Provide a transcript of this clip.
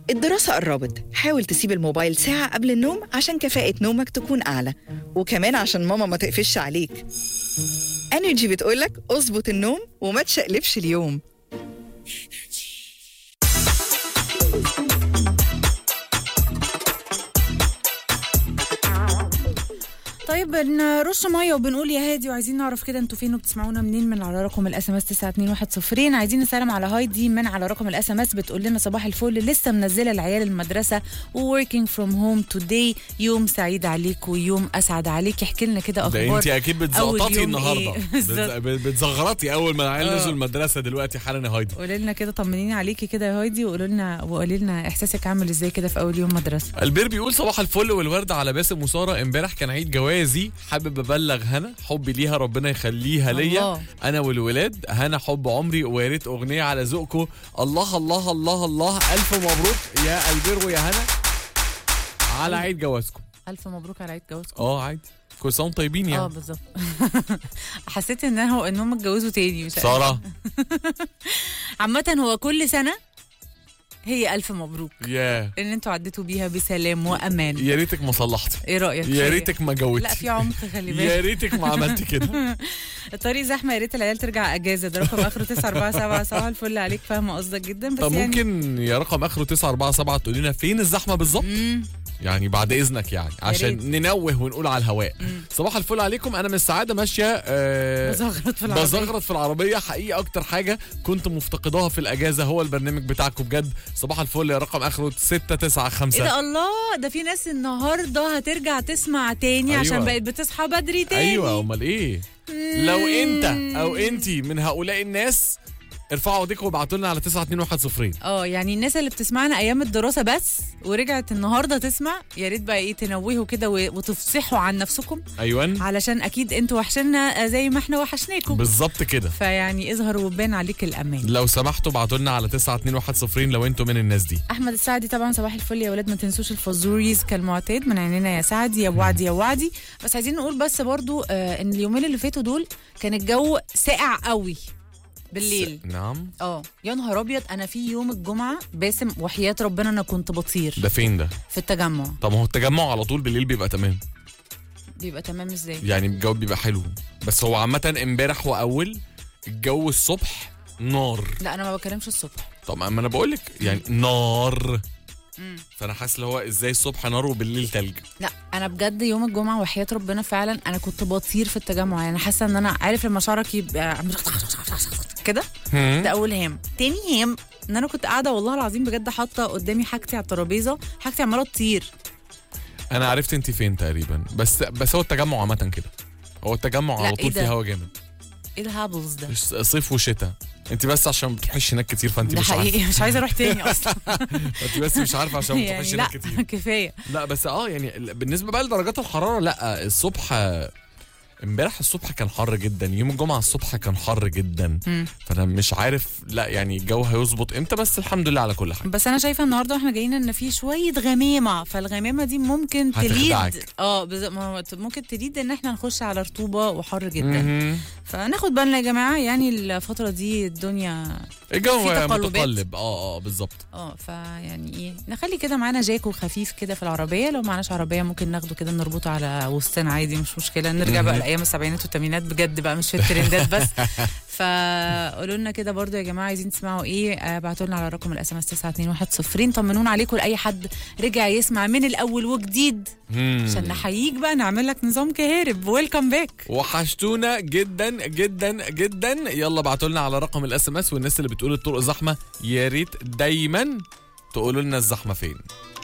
الدراسة قربت حاول تسيب الموبايل ساعة قبل النوم عشان كفاءة نومك تكون أعلى وكمان عشان ماما ما تقفش عليك انرجي بتقولك اظبط النوم وما تشقلبش اليوم طيب نرش ميه وبنقول يا هادي وعايزين نعرف كده انتوا فين وبتسمعونا منين من على رقم الاس ام اس 92110 عايزين نسلم على هايدي من على رقم الاس ام اس بتقول لنا صباح الفل لسه منزله العيال المدرسه ووركينج فروم هوم توداي يوم سعيد عليك ويوم اسعد عليك احكي لنا كده ده اخبار انت اكيد أول بتزقططي يوم النهارده إيه؟ بتز- بالظبط. بتزغرطي اول ما العيال آه. نزلوا المدرسه دلوقتي حالا يا هايدي قولي لنا كده طمنيني عليكي كده يا هايدي وقولي لنا وقولي لنا احساسك عامل ازاي كده في اول يوم مدرسه البير بيقول صباح الفل والورد على باسم وساره امبارح كان عيد جوازي حابب ابلغ هنا حبي ليها ربنا يخليها ليا الله. انا والولاد هنا حب عمري ويا ريت اغنيه على ذوقكم الله الله الله الله الف مبروك يا البير ويا هنا على عيد جوازكم الف مبروك على عيد جوازكم اه عادي كل سنه وانتم طيبين اه يعني بالظبط حسيت ان هو انهم اتجوزوا تاني مش عارفة. ساره عامة هو كل سنة هي ألف مبروك يا إن أنتوا عديتوا بيها بسلام وأمان يا ريتك ما صلحتي إيه رأيك؟ يا فيا؟ ريتك ما لا جوتي في عمق خلي يا بالك ريتك ما عملتي كده الطريق زحمة يا ريت العيال ترجع أجازة ده رقم آخره 947 صباح الفل عليك فاهمة قصدك جدا بس طب يعني ممكن يا رقم اخره 947 تقولي لنا فين الزحمه بالظبط مم. يعني بعد اذنك يعني عشان ريت. ننوه ونقول على الهواء صباح الفل عليكم انا من السعاده ماشيه آه بزغرط في العربية بزغرط في العربيه حقيقه اكتر حاجه كنت مفتقداها في الاجازه هو البرنامج بتاعكم بجد صباح الفل يا رقم اخره 695 ايه ده الله ده في ناس النهارده هترجع تسمع تاني أيوة. عشان بقت بتصحى بدري تاني ايوه امال ايه لو انت او انت من هؤلاء الناس ارفعوا ايديكم وابعتوا لنا على 92110 اه يعني الناس اللي بتسمعنا ايام الدراسه بس ورجعت النهارده تسمع يا ريت بقى ايه تنوهوا كده و- وتفصحوا عن نفسكم ايوه علشان اكيد انتوا وحشنا زي ما احنا وحشناكم بالظبط كده فيعني اظهر وبان عليك الامان لو سمحتوا ابعتوا لنا على 92110 لو انتوا من الناس دي احمد السعدي طبعا صباح الفل يا ولاد ما تنسوش الفازوريز كالمعتاد من عينينا يا سعدي يا وعدي يا وعدي بس عايزين نقول بس برضو آه ان اليومين اللي فاتوا دول كان الجو ساقع قوي بالليل نعم اه يا نهار ابيض انا في يوم الجمعه باسم وحياه ربنا انا كنت بطير ده فين ده في التجمع طب ما هو التجمع على طول بالليل بيبقى تمام بيبقى تمام ازاي يعني الجو بيبقى حلو بس هو عامة امبارح واول الجو الصبح نار لا انا ما بكلمش الصبح طب ما انا بقول لك يعني نار فانا حاسس اللي هو ازاي الصبح نار وبالليل تلج لا انا بجد يوم الجمعه وحياه ربنا فعلا انا كنت بطير في التجمع يعني حاسه ان انا عارف لما شعرك يبقى عامل كده ده اول هام تاني هام ان انا كنت قاعده والله العظيم بجد حاطه قدامي حاجتي على الترابيزه حاجتي عماله تطير انا عرفت انت فين تقريبا بس بس هو التجمع عامة كده هو التجمع لا، على إيه طول ده؟ فيه هوا جامد ايه الهابلز ده مش صيف وشتاء انت بس عشان بتروحيش هناك كتير فانت ده مش عارفه حقيقي مش عايزه اروح تاني اصلا انت بس مش عارفه عشان ما بتروحيش يعني هناك لا كتير كفايه لا بس اه يعني ال- بالنسبه بقى لدرجات الحراره لا الصبح امبارح الصبح كان حر جدا يوم الجمعه الصبح كان حر جدا مم. فانا مش عارف لا يعني الجو هيظبط امتى بس الحمد لله على كل حاجه بس انا شايفه النهارده واحنا جايين ان في شويه غمامه فالغمامه دي ممكن تليد هتخدعك. اه بز- ما هو ممكن تليد ان احنا نخش على رطوبه وحر جدا مهم. فناخد بالنا يا جماعه يعني الفتره دي الدنيا الجو في تقلبات. متقلب اه اه بالظبط اه فيعني ايه نخلي كده معانا جاكو خفيف كده في العربيه لو معناش عربيه ممكن ناخده كده نربطه على وسطنا عادي مش مشكله نرجع بقى لايام السبعينات والثمانينات بجد بقى مش في الترندات بس فقولوا لنا كده برضو يا جماعه عايزين تسمعوا ايه ابعتوا لنا على رقم الاس ام اس 92110 طمنونا عليكم لاي حد رجع يسمع من الاول وجديد مم. عشان نحييك بقى نعمل لك نظام كهارب ويلكم باك وحشتونا جدا جدا جدا يلا ابعتوا لنا على رقم الاس ام اس والناس اللي بتقول الطرق زحمه يا ريت دايما تقولوا لنا الزحمه فين